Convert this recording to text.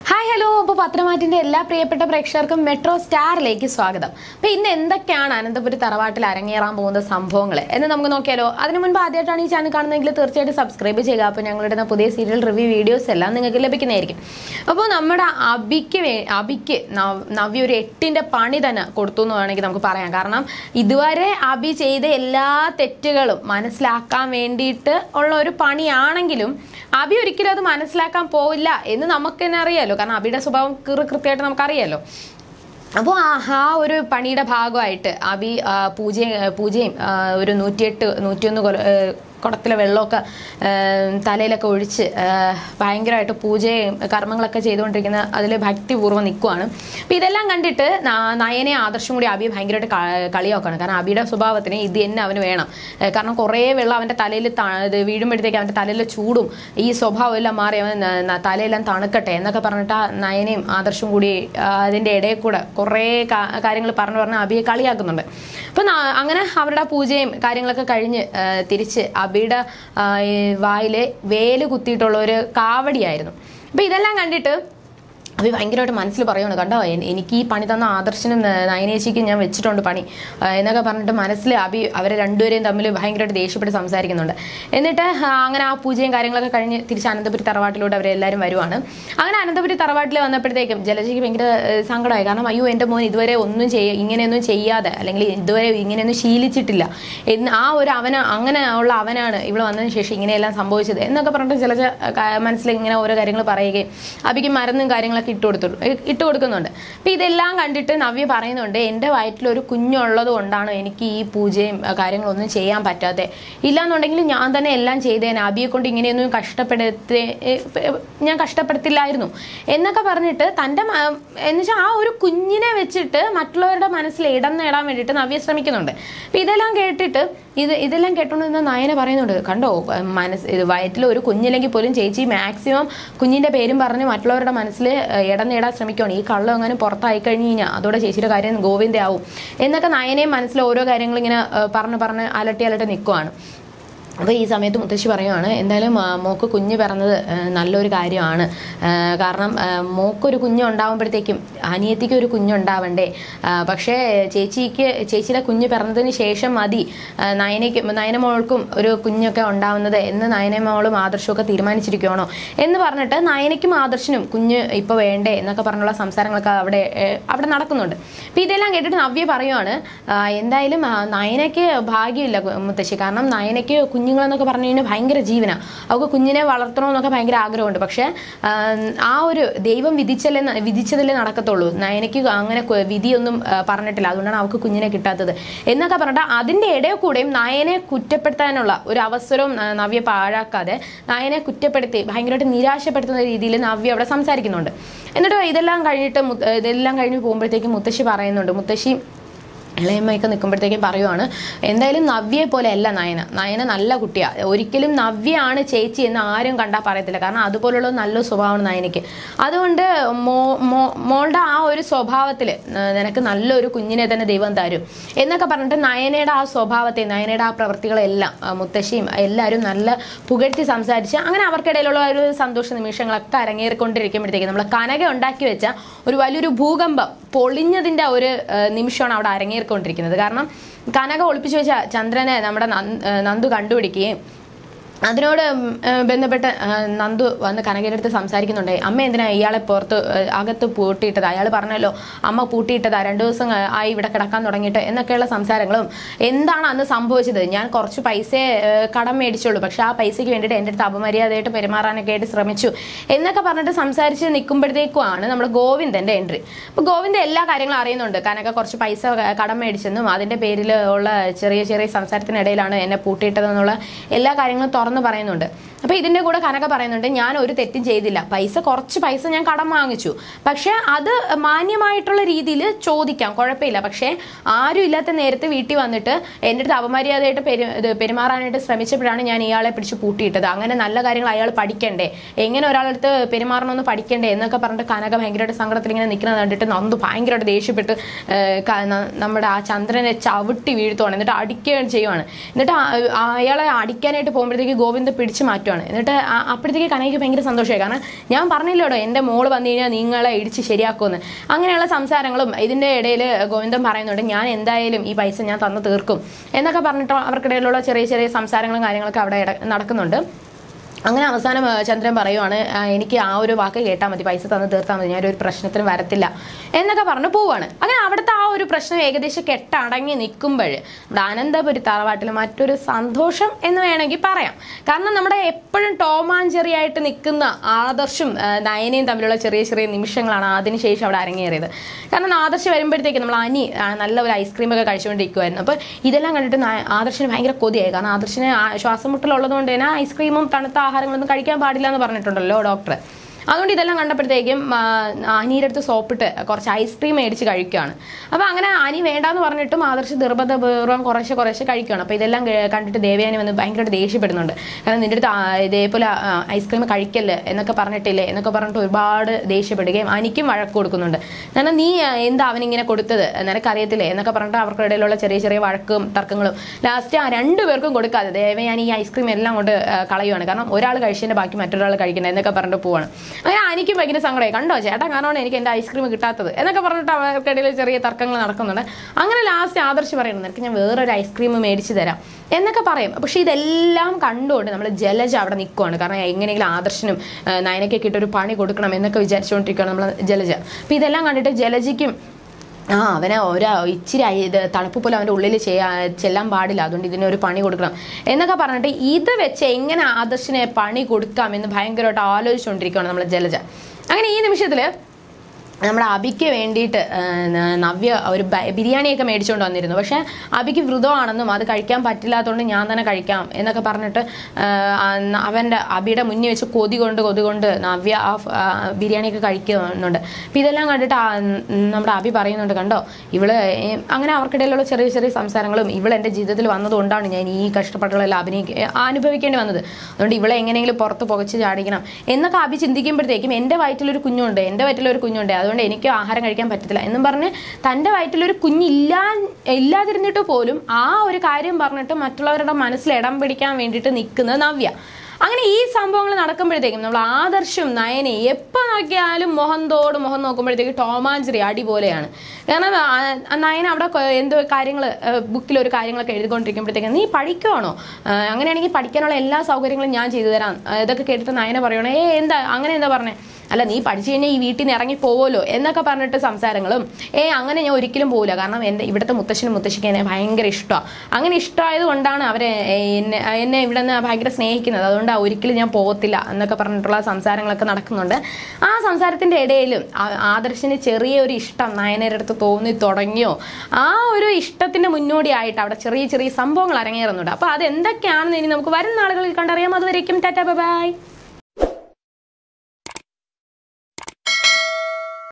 hi hello അപ്പോൾ പത്രമാറ്റിന്റെ എല്ലാ പ്രിയപ്പെട്ട പ്രേക്ഷകർക്കും മെട്രോ സ്റ്റാറിലേക്ക് സ്വാഗതം അപ്പോൾ ഇന്ന് എന്തൊക്കെയാണ് അനന്തപുരി തറവാട്ടിൽ അരങ്ങേറാൻ പോകുന്ന സംഭവങ്ങൾ എന്ന് നമുക്ക് നോക്കിയാലോ അതിനു മുൻപ് ആദ്യമായിട്ടാണ് ഈ ചാനൽ കാണുന്നതെങ്കിൽ തീർച്ചയായിട്ടും സബ്സ്ക്രൈബ് ചെയ്യുക അപ്പോൾ ഞങ്ങളുടെ പുതിയ സീരിയൽ റിവ്യൂ വീഡിയോസ് എല്ലാം നിങ്ങൾക്ക് ലഭിക്കുന്നതായിരിക്കും അപ്പോൾ നമ്മുടെ അബിക്ക് വേ അബിക്ക് നവ്- നവ്യ ഒരു എട്ടിന്റെ പണി തന്നെ കൊടുത്തു എന്ന് വേണമെങ്കിൽ നമുക്ക് പറയാം കാരണം ഇതുവരെ അബി ചെയ്ത എല്ലാ തെറ്റുകളും മനസ്സിലാക്കാൻ വേണ്ടിയിട്ട് ഉള്ള ഒരു പണിയാണെങ്കിലും അബി ഒരിക്കലും അത് മനസ്സിലാക്കാൻ പോവില്ല എന്ന് നമുക്ക് തന്നെ അറിയാലോ കാരണം അബിയുടെ സ്വഭാവം കൃ കൃത്യമായിട്ട് നമുക്കറിയാലോ അപ്പോൾ ആ ആ ഒരു പണിയുടെ ഭാഗമായിട്ട് അബി ആ, പൂജയും പൂജയും ആ, ഒരു നൂറ്റിയെട്ട് നൂറ്റിയൊന്ന് കൊല ഏ, കുടത്തിലെ വെള്ളമൊക്കെ ഏ, തലയിലൊക്കെ ഒഴിച്ച് ഏ, ഭയങ്കരമായിട്ട് പൂജയും കർമ്മങ്ങളൊക്കെ ചെയ്തുകൊണ്ടിരിക്കുന്ന അതിൽ ഭക്തിപൂർവ്വം നിൽക്കുവാണ് അപ്പോൾ ഇതെല്ലാം കണ്ടിട്ട് ന- നയനെ ആദർശം കൂടി അബി ഭയങ്കരമായിട്ട് ക- കളിയാക്കാണ് കാരണം അബിയുടെ സ്വഭാവത്തിന് ഇത് തന്നെ അവന് വേണം ഏ, കാരണം കുറേ വെള്ളം അവൻ്റെ തലയിൽ ത- ഇത് വീഴുമ്പോഴത്തേക്ക് അവൻ്റെ തലയിലെ ചൂടും ഈ സ്വഭാവം എല്ലാം മാറി അവൻ ന- ന- തലയെല്ലാം തണുക്കട്ടെ എന്നൊക്കെ പറഞ്ഞിട്ട് ആ നയനയും ആദർശം കൂടി ആ, അതിൻ്റെ ഇടയിൽ കൂടെ കുറേ കാര്യങ്ങൾ പറഞ്ഞു പറഞ്ഞ് അബിയെ കളിയാക്കുന്നുണ്ട് അപ്പം അങ്ങനെ അവരുടെ ആ പൂജയും കാര്യങ്ങളൊക്കെ കഴിഞ്ഞ് ആ, തിരിച്ച് അബിയുടെ ആ, ഈ വായില് വേല് കുത്തിയിട്ടുള്ള ഒരു കാവടിയായിരുന്നു അപ്പം ഇതെല്ലാം കണ്ടിട്ട് അഭി ഭയങ്കരമായിട്ട് മനസ്സിൽ പറയുകയാണ് കണ്ടോ എൻ- എനിക്ക് ഈ പണി തന്ന ആദർശനും ന- നയനേശിക്കും ഞാൻ വെച്ചിട്ടുണ്ട് പണി ആ, എന്നൊക്കെ പറഞ്ഞിട്ട് മനസ്സിൽ അഭി അവരെ രണ്ടുപേരെയും തമ്മിൽ ഭയങ്കരമായിട്ട് ദേഷ്യപ്പെട്ട് സംസാരിക്കുന്നുണ്ട് എന്നിട്ട് ആ, അങ്ങനെ ആ പൂജയും കാര്യങ്ങളൊക്കെ കഴിഞ്ഞ് തിരിച്ച് അനന്തപുരി തറവാട്ടിലൂടെ അവരെല്ലാവരും വരുവാണ് അങ്ങനെ അനന്തപുരി തറവാട്ടിൽ വന്നപ്പോഴത്തേക്കും ജലജയ്ക്ക് ഭയങ്കര ഏഹ്, സങ്കടമായി കാരണം അയ്യോ എൻ്റെ മോൻ ഇതുവരെ ഒന്നും ചെയ്യ ഇങ്ങനെയൊന്നും ചെയ്യാതെ അല്ലെങ്കിൽ ഇതുവരെ ഇങ്ങനെയൊന്നും ശീലിച്ചിട്ടില്ല എന്ന് ആ ഒരു അവന അങ്ങനെ ഉള്ള അവനാണ് ഇവിടെ വന്നതിന് ശേഷം ഇങ്ങനെയെല്ലാം സംഭവിച്ചത് എന്നൊക്കെ പറഞ്ഞിട്ട് ജലജ ക- മനസ്സിൽ ഇങ്ങനെ ഓരോ കാര്യങ്ങൾ പറയുകയും അബിക്ക് മരുന്നും കാര്യങ്ങളൊക്കെ ഇട്ട് കൊടുത്തു ഇട്ട് കൊടുക്കുന്നുണ്ട് അപ്പം ഇതെല്ലാം കണ്ടിട്ട് നവ്യ പറയുന്നുണ്ട് എൻ്റെ വയറ്റിൽ ഒരു കുഞ്ഞുള്ളത് കൊണ്ടാണ് എനിക്ക് ഈ പൂജയും അഹ് കാര്യങ്ങളൊന്നും ചെയ്യാൻ പറ്റാത്തത് ഇല്ലാന്നുണ്ടെങ്കിൽ ഞാൻ തന്നെ എല്ലാം ചെയ്തേനെ അബിയെ കൊണ്ട് ഇങ്ങനെയൊന്നും കഷ്ടപ്പെടുത്തി ഞാൻ കഷ്ടപ്പെടുത്തില്ലായിരുന്നു എന്നൊക്കെ പറഞ്ഞിട്ട് തൻ്റെ എന്നുവെച്ചാൽ ആ ഒരു കുഞ്ഞിനെ വെച്ചിട്ട് മറ്റുള്ളവരുടെ മനസ്സിൽ ഇടം നേടാൻ വേണ്ടിയിട്ട് നവ്യ ശ്രമിക്കുന്നുണ്ട് അപ്പം ഇതെല്ലാം കേട്ടിട്ട് ഇത് ഇതെല്ലാം കേട്ടോണ്ട് നിന്ന നയന പറയുന്നുണ്ട് കണ്ടോ ഉം, മനസ്സ് ഇത് വയറ്റിൽ ഒരു കുഞ്ഞില്ലെങ്കിൽ പോലും ചേച്ചി മാക്സിമം കുഞ്ഞിന്റെ പേരും പറഞ്ഞ് മറ്റുള്ളവരുടെ മനസ്സിൽ ഏഹ്, ഇടം നേടാൻ ശ്രമിക്കുകയാണ് ഈ കള്ളം എങ്ങനെ പുറത്തായി കഴിഞ്ഞ് കഴിഞ്ഞാൽ അതോടെ ചേച്ചിയുടെ കാര്യം ഗോവിന്ദയാവും എന്നൊക്കെ നയനയും മനസ്സിൽ ഓരോ കാര്യങ്ങൾ ഇങ്ങനെ ഏഹ്, പറഞ്ഞ് പറഞ്ഞ് അലട്ടി അലട്ടി നിൽക്കുവാണ് അപ്പോൾ ഈ സമയത്ത് മുത്തശ്ശി പറയുവാണ് എന്തായാലും ആ, മോക്ക് കുഞ്ഞ് പിറന്നത് ആ, നല്ലൊരു കാര്യമാണ് ആ, കാരണം ആ, മോക്കൊരു കുഞ്ഞ് ഉണ്ടാകുമ്പോഴത്തേക്കും അനിയത്തിക്ക് ഒരു കുഞ്ഞുണ്ടാവണ്ടേ ആ, പക്ഷേ ചേച്ചിക്ക് ചേച്ചിയുടെ കുഞ്ഞ് പിറന്നതിന് ശേഷം മതി ആ, നയനയ്ക്ക് നയനമോൾക്കും ഒരു കുഞ്ഞൊക്കെ ഉണ്ടാവുന്നത് എന്ന് നയനമോളും ആദർശമൊക്കെ തീരുമാനിച്ചിരിക്കുകയാണോ എന്ന് പറഞ്ഞിട്ട് നയനയ്ക്കും ആദർശനും കുഞ്ഞ് ഇപ്പോൾ വേണ്ടേ എന്നൊക്കെ പറഞ്ഞുള്ള സംസാരങ്ങളൊക്കെ അവിടെ ഏ, അവിടെ നടക്കുന്നുണ്ട് അപ്പം ഇതെല്ലാം കേട്ടിട്ട് നവ്യ പറയുവാണ് ആ, എന്തായാലും ആ, നയനയ്ക്ക് ഭാഗ്യമില്ല കു- മുത്തശ്ശി കാരണം നയനയ്ക്ക് കുഞ്ഞുങ്ങളെന്നൊക്കെ പറഞ്ഞു കഴിഞ്ഞാൽ ഭയങ്കര ജീവനാണ് അവൾക്ക് കുഞ്ഞിനെ വളർത്തണമെന്നൊക്കെ ഭയങ്കര ആഗ്രഹമുണ്ട് പക്ഷേ ആ, ആ ഒരു ദൈവം വിധിച്ചല്ലേ ന- വിധിച്ചതല്ലേ നടക്കത്തുള്ളൂ നയനയ്ക്ക് അങ്ങനെ കു- വിധിയൊന്നും ആ, പറഞ്ഞിട്ടില്ല അതുകൊണ്ടാണ് അവൾക്ക് കുഞ്ഞിനെ കിട്ടാത്തത് എന്നൊക്കെ പറഞ്ഞിട്ട് അതിൻ്റെ ഇടയിൽ കൂടെയും നയനെ കുറ്റപ്പെടുത്താനുള്ള ഒരു അവസരവും ആ, നവ്യ പാഴാക്കാതെ നയനെ കുറ്റപ്പെടുത്തി ഭയങ്കരമായിട്ട് നിരാശപ്പെടുത്തുന്ന രീതിയിൽ നവ്യ അവിടെ സംസാരിക്കുന്നുണ്ട് എന്നിട്ട് ഇതെല്ലാം കഴിഞ്ഞിട്ട് മുത്ത- ഇതെല്ലാം കഴിഞ്ഞ് പോകുമ്പോഴത്തേക്കും മുത്തശ്ശി പറയുന്നുണ്ട് മുത്തശ്ശി ഇളയമ്മയൊക്കെ നിൽക്കുമ്പോഴത്തേക്കും പറയുവാണ് എന്തായാലും നവ്യയെ പോലെ അല്ല നയന നയന നല്ല കുട്ടിയാണ് ഒരിക്കലും നവ്യയാണ് ചേച്ചി എന്ന് ആരും കണ്ടാൽ പറയത്തില്ല കാരണം അതുപോലുള്ള നല്ല സ്വഭാവമാണ് നയനയ്ക്ക് അതുകൊണ്ട് മോ മോ- മോളുടെ ആ ഒരു സ്വഭാവത്തിൽ നിനക്ക് നല്ലൊരു കുഞ്ഞിനെ തന്നെ ദൈവം തരും എന്നൊക്കെ പറഞ്ഞിട്ട് നയനയുടെ ആ സ്വഭാവത്തെ നയനയുടെ ആ പ്രവൃത്തികളെല്ലാം ആ മുത്തശ്ശിയും എല്ലാവരും നല്ല പുകഴ്ത്തി സംസാരിച്ച് അങ്ങനെ അവർക്കിടയിലുള്ള ഒരു സന്തോഷ നിമിഷങ്ങളൊക്കെ അരങ്ങേറിക്കൊണ്ടിരിക്കുമ്പോഴത്തേക്ക് നമ്മൾ കനക ഉണ്ടാക്കി വെച്ച ഒരു വലിയൊരു ഭൂകമ്പം പൊളിഞ്ഞതിൻ്റെ ഒരു ആ, നിമിഷമാണ് അവിടെ അരങ്ങേറിക്കൊണ്ടിരിക്കുന്നത് കാരണം കനക ഒളിപ്പിച്ചു വെച്ച ചന്ദ്രനെ നമ്മുടെ നന്ദ- ആ, നന്ദു കണ്ടുപിടിക്കുകയും അതിനോട് ഉം, ആ, ബന്ധപ്പെട്ട് ആ, നന്ദു വന്ന് കനകയുടെ അടുത്ത് സംസാരിക്കുന്നുണ്ട് അമ്മ എന്തിനാ ഇയാളെ പുറത്ത് ആ, അകത്ത് പൂട്ടിയിട്ടത് അയാൾ പറഞ്ഞല്ലോ അമ്മ പൂട്ടിയിട്ടതാ രണ്ടു ദിവസം ആ, ആയി ഇവിടെ കിടക്കാൻ തുടങ്ങിയിട്ട് എന്നൊക്കെയുള്ള സംസാരങ്ങളും എന്താണ് അന്ന് സംഭവിച്ചത് ഞാൻ കുറച്ച് പൈസ ആ, കടം മേടിച്ചുള്ളൂ പക്ഷെ ആ പൈസയ്ക്ക് വേണ്ടിയിട്ട് എൻ്റെ അടുത്ത് അപമര്യാദയായിട്ട് പെരുമാറാനൊക്കെ ആയിട്ട് ശ്രമിച്ചു എന്നൊക്കെ പറഞ്ഞിട്ട് സംസാരിച്ച് നിൽക്കുമ്പോഴത്തേക്കുമാണ് നമ്മുടെ ഗോവിന്ദന്റെ എൻട്രി അപ്പോൾ ഗോവിന്ദ എല്ലാ കാര്യങ്ങളും അറിയുന്നുണ്ട് കനക കുറച്ച് പൈസ ക- കടം മേടിച്ചെന്നും അതിന്റെ പേരിൽ ഉള്ള ചെറിയ ചെറിയ സംസാരത്തിനിടയിലാണ് എന്നെ പൂട്ടിയിട്ടതെന്നുള്ള എല്ലാ കാര്യങ്ങളും തുറന്നു പറയുന്നുണ്ട് അപ്പോൾ ഇതിന്റെ കൂടെ കനക പറയുന്നുണ്ട് ഞാൻ ഒരു തെറ്റും ചെയ്തില്ല പൈസ കുറച്ച് പൈസ ഞാൻ കടം വാങ്ങിച്ചു പക്ഷെ അത് മാന്യമായിട്ടുള്ള രീതിയിൽ ചോദിക്കാം കുഴപ്പമില്ല പക്ഷേ ആരും ഇല്ലാത്ത നേരത്തെ വീട്ടിൽ വന്നിട്ട് എൻ്റെ അടുത്ത് അപമര്യാദയായിട്ട് പെരു ഇത് പെരുമാറാനായിട്ട് ശ്രമിച്ചപ്പോഴാണ് ഞാൻ ഇയാളെ പിടിച്ച് പൂട്ടിയിട്ടത് അങ്ങനെ നല്ല കാര്യങ്ങൾ അയാൾ പഠിക്കണ്ടേ എങ്ങനെ ഒരാളടുത്ത് പെരുമാറണമെന്ന് പഠിക്കണ്ടേ എന്നൊക്കെ പറഞ്ഞിട്ട് കനക ഭയങ്കരമായിട്ട് സങ്കടത്തിൽ ഇങ്ങനെ നിൽക്കുന്നത് കണ്ടിട്ട് നന്ദു ഭയങ്കരമായിട്ട് ദേഷ്യപ്പെട്ട് ഏഹ്, ക- ന- നമ്മുടെ ആ ചന്ദ്രനെ ചവിട്ടി വീഴ്ത്തുവാണ് എന്നിട്ട് അടിക്കുകയും ചെയ്യുവാണ് എന്നിട്ട് ആ- അയാളെ അടിക്കാനായിട്ട് പോകുമ്പോഴത്തേക്ക് ഗോവിന്ദ് പിടിച്ചു മാറ്റുവാണ് എന്നിട്ട് ആ- അപ്പോഴത്തേക്ക് കനയ്ക്ക് ഭയങ്കര സന്തോഷമായി കാരണം ഞാൻ പറഞ്ഞില്ലോടോ എൻ്റെ മോള് വന്നു കഴിഞ്ഞാൽ നിങ്ങളെ ഇടിച്ച് ശരിയാക്കുമെന്ന് അങ്ങനെയുള്ള സംസാരങ്ങളും ഇതിൻ്റെ ഇടയിൽ ഗോവിന്ദൻ പറയുന്നുണ്ട് ഞാൻ എന്തായാലും ഈ പൈസ ഞാൻ തന്നു തീർക്കും എന്നൊക്കെ പറഞ്ഞിട്ട് അവർക്കിടയിലുള്ള ചെറിയ ചെറിയ സംസാരങ്ങളും കാര്യങ്ങളൊക്കെ അവിടെ ഇട- നടക്കുന്നുണ്ട് അങ്ങനെ അവസാനം ആ, ചന്ദ്രൻ പറയുവാണ് "ആ, എനിക്ക് ആ ഒരു വാക്ക് കേട്ടാൽ മതി പൈസ തന്ന് തീർത്താൽ മതി ഞാനൊരു പ്രശ്നത്തിന് വരത്തില്ല എന്നൊക്കെ പറഞ്ഞു പോവാണ് അങ്ങനെ അവിടുത്തെ ആ ഒരു പ്രശ്നം ഏകദേശം കെട്ടടങ്ങി നിൽക്കുമ്പോൾ നമ്മുടെ അനന്തപുരി തറവാട്ടിൽ മറ്റൊരു സന്തോഷം എന്ന് വേണമെങ്കിൽ പറയാം കാരണം നമ്മുടെ എപ്പോഴും ടോമാഞ്ചെറി ആയിട്ട് നിൽക്കുന്ന ആദർശും ആ, നയനയും തമ്മിലുള്ള ചെറിയ ചെറിയ നിമിഷങ്ങളാണ് അതിനുശേഷം അവിടെ അരങ്ങേറിയത് കാരണം ആദർശ് വരുമ്പോഴത്തേക്ക് നമ്മൾ അനി ആ, നല്ല ഒരു ഐസ്ക്രീം ഒക്കെ കഴിച്ചുകൊണ്ടിരിക്കുമായിരുന്നു അപ്പോൾ ഇതെല്ലാം കണ്ടിട്ട് ന- ആദർശിന് ഭയങ്കര കൊതിയായി കാരണം ആദർശിന് ആ ശ്വാസം മുട്ടലുള്ളത് കൊണ്ട് തന്നെ ഐസ്ക്രീമും തണുത്ത ആഹാരങ്ങളൊന്നും കഴിക്കാൻ പാടില്ല എന്ന് പറഞ്ഞിട്ടുണ്ടല്ലോ ഡോക്ടർ അതുകൊണ്ട് ഇതെല്ലാം കണ്ടപ്പോഴത്തേക്കും ആ, അനിയുടെ അടുത്ത് സോപ്പിട്ട് കുറച്ച് ഐസ്ക്രീം മേടിച്ച് കഴിക്കുകയാണ് അപ്പോൾ അങ്ങനെ അനി വേണ്ടാന്ന് പറഞ്ഞിട്ടും ആദർശ് നിർബന്ധപൂർവ്വം കുറേശ്ശെ കുറേശ്ശെ കഴിക്കുകയാണ് അപ്പോൾ ഇതെല്ലാം കേ- കണ്ടിട്ട് ദേവയാനി വന്ന് ഭയങ്കരമായിട്ട് ദേഷ്യപ്പെടുന്നുണ്ട് കാരണം നിന്റെ അടുത്ത് ആ- ഇതേപോലെ ഐസ്ക്രീം കഴിക്കല്ലേ എന്നൊക്കെ പറഞ്ഞിട്ടില്ലേ എന്നൊക്കെ പറഞ്ഞിട്ട് ഒരുപാട് ദേഷ്യപ്പെടുകയും അനിക്കും വഴക്ക് കൊടുക്കുന്നുണ്ട് കാരണം നീ ആ, എന്താ അവനിങ്ങനെ കൊടുത്തത് നിനക്കറിയത്തില്ലേ എന്നൊക്കെ പറഞ്ഞിട്ട് അവർക്കിടയിലുള്ള ചെറിയ ചെറിയ വഴക്കും തർക്കങ്ങളും ലാസ്റ്റ് ആ രണ്ടുപേർക്കും കൊടുക്കാതെ ദേവയാനി ഈ ഐസ്ക്രീം എല്ലാം കൊണ്ട് ആ, കളയുവാണ് കാരണം ഒരാൾ കഴിച്ചതിന്റെ ബാക്കി മറ്റൊരാൾ കഴിക്കണ്ട എന്നൊക്കെ പറഞ്ഞിട്ട് പോവാണ് അങ്ങനെ എനിക്കും ഭയങ്കര സങ്കടമായി കണ്ടോ ചേട്ടാ കാരണമാണ് എനിക്ക് എൻ്റെ ഐസ്ക്രീം കിട്ടാത്തത് എന്നൊക്കെ പറഞ്ഞിട്ട് അവർക്കിടയിൽ ചെറിയ തർക്കങ്ങൾ നടക്കുന്നുണ്ട് അങ്ങനെ ലാസ്റ്റ് ആദർശ് പറയുന്നു നിനക്ക് ഞാൻ വേറൊരു ഐസ്ക്രീം മേടിച്ച് തരാം എന്നൊക്കെ പറയും പക്ഷെ ഇതെല്ലാം കണ്ടുകൊണ്ട് നമ്മൾ ജലജ അവിടെ നിൽക്കുവാണ് കാരണം എങ്ങനെയെങ്കിലും ആദർശനും ആ, നയനയ്ക്കൊക്കെ ഇട്ടൊരു പണി കൊടുക്കണം എന്നൊക്കെ വിചാരിച്ചുകൊണ്ടിരിക്കുകയാണ് നമ്മൾ ജലജ അപ്പോൾ ഇതെല്ലാം കണ്ടിട്ട് ജലജയ്ക്കും ആ അവനെ ഒരു ഇച്ചിരി അയ- ഇത് തണുപ്പ് പോലും അവൻ്റെ ഉള്ളിൽ ചെയ്യാ ചെല്ലാൻ പാടില്ല അതുകൊണ്ട് ഇതിനൊരു പണി കൊടുക്കണം എന്നൊക്കെ പറഞ്ഞിട്ട് ഇത് വെച്ച് എങ്ങനെ ആദർശിനെ പണി കൊടുക്കാം എന്ന് ഭയങ്കരമായിട്ട് ആലോചിച്ചുകൊണ്ടിരിക്കുകയാണ് നമ്മൾ ജലജ അങ്ങനെ ഈ നിമിഷത്തിൽ നമ്മുടെ അബിക്ക് വേണ്ടിയിട്ട് ആ, ന- നവ്യ ഒരു ബ- ബിരിയാണിയൊക്കെ മേടിച്ചുകൊണ്ട് വന്നിരുന്നു പക്ഷേ അബിക്ക് വ്രതമാണെന്നും അത് കഴിക്കാൻ പറ്റില്ലാത്തതുകൊണ്ട് ഞാൻ തന്നെ കഴിക്കാം എന്നൊക്കെ പറഞ്ഞിട്ട് ആ, ആ, ന- അവൻ്റെ അബിയുടെ മുന്നിൽ വെച്ച് കൊതി കൊണ്ട് കൊതി കൊണ്ട് നവ്യ ആ ഫ്- ആ ബിരിയാണിയൊക്കെ കഴിക്കുന്നുണ്ട് അപ്പം ഇതെല്ലാം കണ്ടിട്ട് ആ, ഉം, നമ്മുടെ അബി പറയുന്നുണ്ട് കണ്ടോ ഇവള് ഏ, അങ്ങനെ അവർക്കിടയിലുള്ള ചെറിയ ചെറിയ സംസാരങ്ങളും ഇവൾ എൻ്റെ ജീവിതത്തിൽ വന്നതുകൊണ്ടാണ് ഞാൻ ഈ കഷ്ടപ്പാടുകളെല്ലാം അഭിനയിക്ക അനുഭവിക്കേണ്ടി വന്നത് അതുകൊണ്ട് ഇവളെ എങ്ങനെയെങ്കിലും പുറത്ത് പുകച്ച് ചാടിക്കണം എന്നൊക്കെ അബി ചിന്തിക്കുമ്പോഴത്തേക്കും എൻ്റെ വയറ്റിലൊരു കുഞ്ഞുണ്ട് എൻ്റെ വയറ്റിലൊരു കുഞ്ഞുണ്ട് അതുകൊണ്ട് എനിക്ക് ആഹാരം കഴിക്കാൻ പറ്റത്തില്ല എന്നും പറഞ്ഞ് തൻ്റെ വയറ്റിലൊരു കുഞ്ഞില്ലാ ഇല്ലാതിരുന്നിട്ട് പോലും ആ ഒരു കാര്യം പറഞ്ഞിട്ട് മറ്റുള്ളവരുടെ മനസ്സിൽ ഇടം പിടിക്കാൻ വേണ്ടിയിട്ട് നിൽക്കുന്നത് നവ്യ അങ്ങനെ ഈ സംഭവങ്ങൾ നടക്കുമ്പോഴത്തേക്കും നമ്മൾ ആദർശും നയനെ എപ്പോൾ നോക്കിയാലും മുഖം തോട് മുഖം നോക്കുമ്പോഴത്തേക്ക് ടോമാഞ്ചറി അടി പോലെയാണ് കാരണം ആ- ആ നയൻ അവിടെ കൊ- എന്തോ കാര്യങ്ങൾ ബുക്കിൽ ഒരു കാര്യങ്ങളൊക്കെ എഴുതിക്കൊണ്ടിരിക്കുമ്പോഴത്തേക്കും നീ പഠിക്കുവാണോ ആ, അങ്ങനെയാണെങ്കിൽ പഠിക്കാനുള്ള എല്ലാ സൗകര്യങ്ങളും ഞാൻ ചെയ്തു തരാം ആ, ഇതൊക്കെ കേട്ടിട്ട് നയനെ പറയണേ ഏ എന്താ അങ്ങനെ എന്താ പറഞ്ഞേ അല്ല നീ പഠിച്ചു കഴിഞ്ഞാൽ ഈ വീട്ടിൽ നിന്ന് ഇറങ്ങി പോവുമല്ലോ എന്നൊക്കെ പറഞ്ഞിട്ട് സംസാരങ്ങളും ഏ അങ്ങനെ ഞാൻ ഒരിക്കലും പോകില്ല കാരണം എൻ്റെ ഇവിടുത്തെ മുത്തശ്ശനും മുത്തശ്ശിക്ക് എന്നെ ഭയങ്കര ഇഷ്ടമാണ് അങ്ങനെ ഇഷ്ടമായത് കൊണ്ടാണ് അവരെ ഏ, എന്നെ എന്നെ ഇവിടെ നിന്ന് ഭയങ്കര സ്നേഹിക്കുന്നത് അതുകൊണ്ട് ഒരിക്കലും ഞാൻ പോകത്തില്ല എന്നൊക്കെ പറഞ്ഞിട്ടുള്ള സംസാരങ്ങളൊക്കെ നടക്കുന്നുണ്ട് ആ സംസാരത്തിൻ്റെ ഇടയിലും ആ- ആദർശിന് ചെറിയൊരു ഇഷ്ടം നയനയുടെ അടുത്ത് തോന്നി തുടങ്ങിയോ ആ ഒരു ഇഷ്ടത്തിൻ്റെ മുന്നോടിയായിട്ട് അവിടെ ചെറിയ ചെറിയ സംഭവങ്ങൾ അരങ്ങേറുന്നുണ്ട് അപ്പോൾ അത് എന്തൊക്കെയാണെന്ന് ഇനി നമുക്ക് വരും നാളുകളിൽ കണ്ടറിയാം അതുവരേക്കും ടാറ്റാ ബൈ